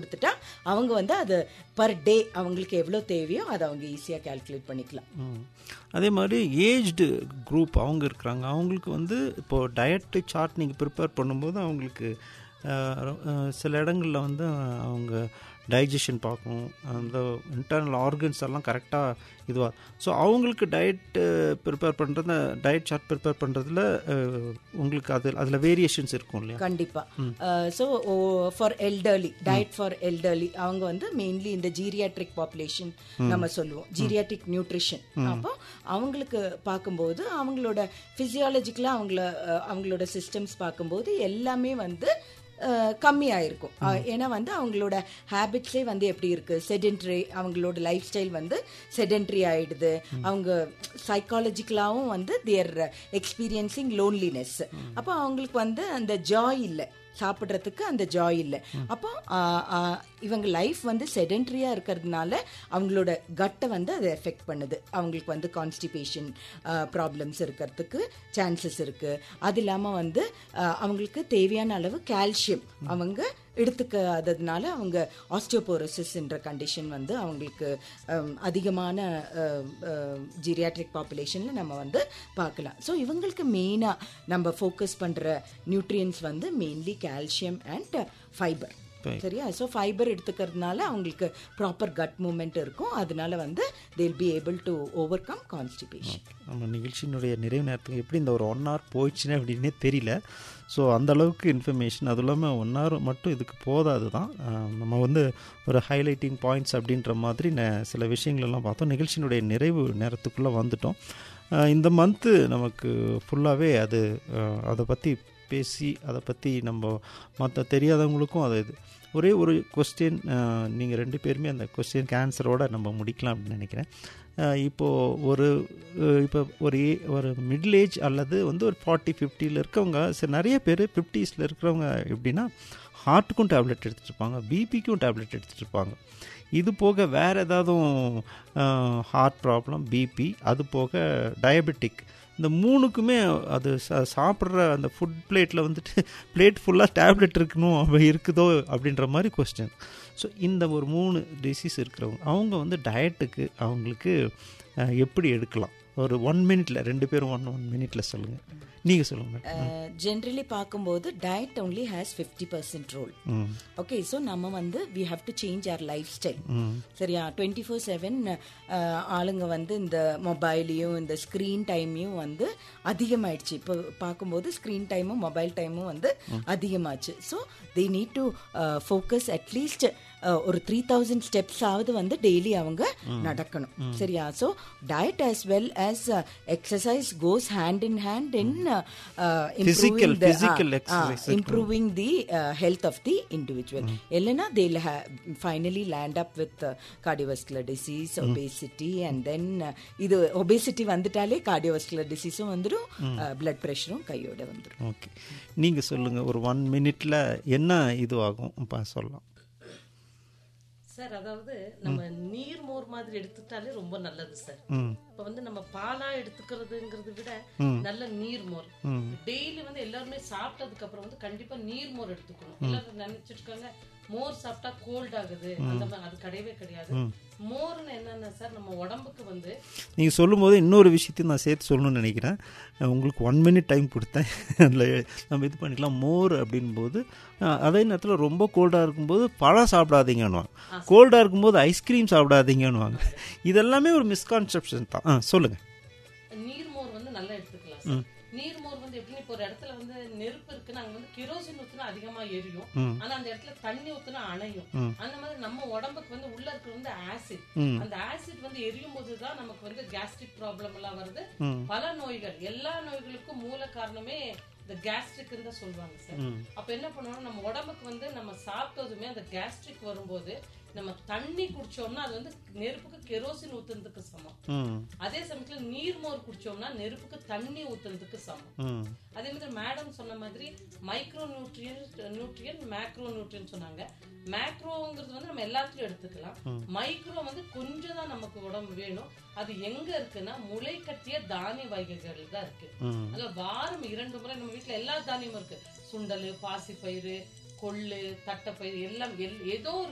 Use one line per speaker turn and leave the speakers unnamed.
கொடுத்துட்டா அவங்க வந்து அது பர் டே அவங்களுக்கு எவ்வளோ தேவையோ அதை அவங்க ஈஸியாக கால்குலேட் பண்ணிக்கலாம்
ம். அதே மாதிரி ஏஜ்டு குரூப் அவங்க இருக்கிறாங்க அவங்களுக்கு வந்து இப்போது டயட்டு சார்ட் நீங்கள் ப்ரிப்பேர் பண்ணும்போது அவங்களுக்கு அஹ், அஹ், சில இடங்களில் வந்து அவங்க டைஜஷன் பார்க்கணும் அந்த இன்டர்னல் ஆர்கன்ஸ் எல்லாம் கரெக்டாக இதுவாக ஸோ அவங்களுக்கு டயட் ப்ரிப்பேர் பண்ணுறது டயட் சார்ட் ப்ரிப்பேர் பண்ணுறதுல உங்களுக்கு அது அதில் வேரியேஷன்ஸ் இருக்கும் இல்லையா
கண்டிப்பா so for elderly diet for elderly அவங்க வந்து மெயின்லி இந்த ஜீரியாட்ரிக் பாப்புலேஷன் நம்ம சொல்லுவோம் ஜீரியாட்ரிக் நியூட்ரிஷன் அப்போ அவங்களுக்கு பார்க்கும்போது அவங்களோட ஃபிசியாலஜிக்கலாக அவங்கள அஹ், அவங்களோட சிஸ்டம்ஸ் பார்க்கும்போது எல்லாமே வந்து அஹ், கம்மியாயிருக்கும் அஹ், ஏன்னா வந்து அவங்களோட ஹேபிட்ஸே வந்து எப்படி இருக்கு செடென்ட்ரி அவங்களோட லைஃப் ஸ்டைல் வந்து செடென்ட்ரி ஆயிடுது அவங்க சைக்காலஜிக்கலாகவும் வந்து தேர் எக்ஸ்பீரியன்சிங் லோன்லினஸ் அப்போ அவங்களுக்கு வந்து அந்த ஜாய் இல்லை சாப்பிட்றதுக்கு அந்த ஜாய் இல்லை அப்போ ஆ, ஆ, இவங்க லைஃப் வந்து செடென்ட்ரியா இருக்கிறதுனால அவங்களோட கட்டை வந்து அதை எஃபெக்ட் பண்ணுது அவங்களுக்கு வந்து கான்ஸ்டிபேஷன் ப்ராப்ளம்ஸ் இருக்கிறதுக்கு சான்சஸ் இருக்கு அது இல்லாமல் வந்து ஆ, அவங்களுக்கு தேவையான அளவு கால்சியம் அவங்க எடுத்துக்காததுனால அவங்க ஆஸ்டியோபோரோசிஸ்ன்ற கண்டிஷன் வந்து அவங்களுக்கு ஹம், அதிகமான ஜீரியாட்ரிக் பாப்புலேஷனில் நம்ம வந்து பார்க்கலாம் ஸோ இவங்களுக்கு மெயினாக நம்ம ஃபோக்கஸ் பண்ணுற நியூட்ரியன்ஸ் வந்து மெயின்லி கால்சியம் அண்ட் ஃபைபர் சரியா ஸோ ஃபைபர் எடுத்துக்கிறதுனால அவங்களுக்கு ப்ராப்பர் கட் மூமெண்ட் இருக்கும் அதனால வந்து தேல் பி ஏபிள் டு ஓவர் கம் கான்ஸ்டிபேஷன்
நம்ம நிகழ்ச்சியினுடைய நிறைவு நேரத்துக்கு எப்படி இந்த ஒரு ஒன் ஹவர் போயிடுச்சுன்னு அப்படின்னே தெரியல ஸோ அந்த அளவுக்கு இன்ஃபர்மேஷன் அது இல்லாமல் ஒன் ஹவர் மட்டும் இதுக்கு போதாது தான் ஆஹ் நம்ம வந்து ஒரு ஹைலைட்டிங் பாயிண்ட்ஸ் அப்படின்ற மாதிரி ந- சில விஷயங்களெல்லாம் பார்த்தோம் நிகழ்ச்சியினுடைய நிறைவு நேரத்துக்குள்ளே வந்துட்டோம் ஆஹ் இந்த மந்த்து நமக்கு ஃபுல்லாகவே அது ஆஹ் அதை பற்றி பேசி அதை பற்றி நம்ம மற்ற தெரியாதவங்களுக்கும் அது இது ஒரே ஒரு கொஸ்டின் நீங்கள் ரெண்டு பேருமே அந்த கொஸ்டினுக்கு ஆன்சரோட நம்ம முடிக்கலாம் அப்படின்னு நினைக்கிறேன் அஹ் இப்போ ஒரு அஹ் இப்போ ஒரு ஏ- ஒரு மிடில் ஏஜ் அல்லது வந்து ஒரு ஃபார்ட்டி ஃபிஃப்டியில் இருக்கவங்க சரி நிறைய பேர் ஃபிஃப்டிஸில் இருக்கிறவங்க எப்படின்னா ஹார்ட்டுக்கும் டேப்லெட் எடுத்துகிட்டு இருப்பாங்க பிபிக்கும் டேப்லெட் எடுத்துகிட்டு இருப்பாங்க இது போக வேறு ஏதாவது ஹார்ட் ப்ராப்ளம் பிபி அது போக டயபெட்டிக் இந்த மூணுக்குமே அது சா- சாப்பிட்ற அந்த ஃபுட் பிளேட்டில் வந்துட்டு பிளேட் ஃபுல்லாக டேப்லெட் இருக்கணும் அப்ப இருக்குதோ அப்படின்ற மாதிரி கொஸ்டின் ஸோ இந்த ஒரு மூணு டிசீஸ் இருக்கிறவங்க அவங்க வந்து டயட்டுக்கு அவங்களுக்கு அஹ், எப்படி எடுக்கலாம் ஒரு ஒன் மினிட்ல ரெண்டு பேரும் ஒன் ஒன் மினிட்ல சொல்லுங்க நீங்க சொல்லுங்க
ஜென்ரலி பார்க்கும்போது diet only has fifty percent role
hmm
okay so நம்ம வந்து we have to change our lifestyle
hmm
சரியா டுவெண்ட்டி ஃபோர் செவன் ஆளுங்க வந்து இந்த மொபைலையும் இந்த ஸ்க்ரீன் டைமையும் வந்து அதிகமாயிடுச்சு இப்போ பார்க்கும்போது ஸ்க்ரீன் டைமும் மொபைல் டைமும் வந்து அதிகமாச்சு so they need to focus at least ஒரு த்ரீ தௌசண்ட் ஸ்டெப்ஸ் ஆவது வந்து டெய்லி அவங்க நடக்கணும் சரியா so diet as well as exercise goes hand in hand in
Physical, physical exercise
improving the uh, health of the individual இல்லைன்னா they'll ha- finally land up with uh, cardiovascular disease obesity and then uh, இது obesity வந்துட்டாலே cardiovascular diseaseம் வந்துடும் blood pressureம் கையோட வந்துடும்
okay நீங்க சொல்லுங்க ஒரு one மினிட்ல என்ன இது ஆகும் பா சொல்லலாம்
சார் அதாவது நம்ம நீர் மோர் மாதிரி எடுத்துட்டாலே ரொம்ப நல்லது சார்
ம்
இப்ப வந்து நம்ம பாலா எடுத்துக்கிறதுங்கிறத விட நல்ல நீர் மோர் டெய்லி வந்து எல்லாருமே சாப்பிட்டதுக்கு அப்புறம் வந்து கண்டிப்பா நீர் மோர் எடுத்துக்கணும் எல்லாரும் நினைச்சிட்டு இருக்காங்க மோர் சாப்பிட்டா கோல்ட் ஆகுது அந்த மாதிரி அது கிடையவே கிடையாது மோர்னு என்னன்னா சார் நம்ம உடம்புக்கு வந்து
நீங்கள் சொல்லும்போது இன்னொரு விஷயத்தையும் நான் சேர்த்து சொல்லணும்னு நினைக்கிறேன் அஹ் உங்களுக்கு ஒன் மினிட் டைம் கொடுத்தேன் அதில் நம்ம இது பண்ணிக்கலாம் மோர் அப்படின்போது அஹ் அதே நேரத்தில் ரொம்ப கோல்டாக இருக்கும்போது பழம் சாப்பிடாதீங்கன்னுவாங்க கோல்டாக இருக்கும்போது ஐஸ்கிரீம் சாப்பிடாதீங்கன்னுவாங்க இதெல்லாமே ஒரு மிஸ்கான்செப்ஷன் தான் ஆ சொல்லுங்கள்
நீர் மோர் வந்து நல்லா எடுத்துக்கலாம் சார் நீர் மோர் வந்து எப்படின்னு இப்போ ஒரு இடத்துல வந்து நெருப்பு இருக்குன்னா அங்க வந்து கிரோசின் ஊத்துனா அதிகமா எரியும் ஆனா அந்த இடத்துல தண்ணி ஊத்துனா அணையும் அந்த மாதிரி நம்ம உடம்புக்கு வந்து உள்ள இருக்கிற வந்து ஆசிட் அந்த ஆசிட் வந்து எரியும் போதுதான் நமக்கு வந்து கேஸ்ட்ரிக் ப்ராப்ளம் எல்லாம் வருது பல நோய்கள் எல்லா நோய்களுக்கும் மூல காரணமே இந்த கேஸ்ட்ரிக் தான் சொல்லுவாங்க சார் அப்ப என்ன பண்ணுவோம் நம்ம உடம்புக்கு வந்து நம்ம சாப்பிட்டதுமே அந்த கேஸ்ட்ரிக் வரும்போது நம்ம தண்ணி குடிச்சோம்னா அது வந்து நெருப்புக்கு கெரோசின் ஊத்துறதுக்கு சமம்
ம்
அதே சமயத்துல நீர்மோர் குடிச்சோம்னா நெருப்புக்கு தண்ணி ஊத்துறதுக்கு சமம்
ம்
அதே மாதிரி மேடம் சொன்ன மாதிரி மைக்ரோ நியூட்ரியன் நியூட்ரியன் மேக்ரோ நியூட்ரியன் சொன்னாங்க மேக்ரோங்கிறது வந்து நம்ம எல்லாத்துலயும் எடுத்துக்கலாம் மைக்ரோ வந்து கொஞ்சம் தான் நமக்கு உடம்பு வேணும் அது எங்க இருக்குன்னா முளை கட்டிய தானிய வகைகள் தான் இருக்கு
ம்
அதுல வாரம் இரண்டு முறை நம்ம வீட்ல எல்லா தானியமும் இருக்கு சுண்டல் பாசிப்பயிறு கொள்ளு தட்டைப்பயிறு எல்லாம் எல்- ஏதோ ஒரு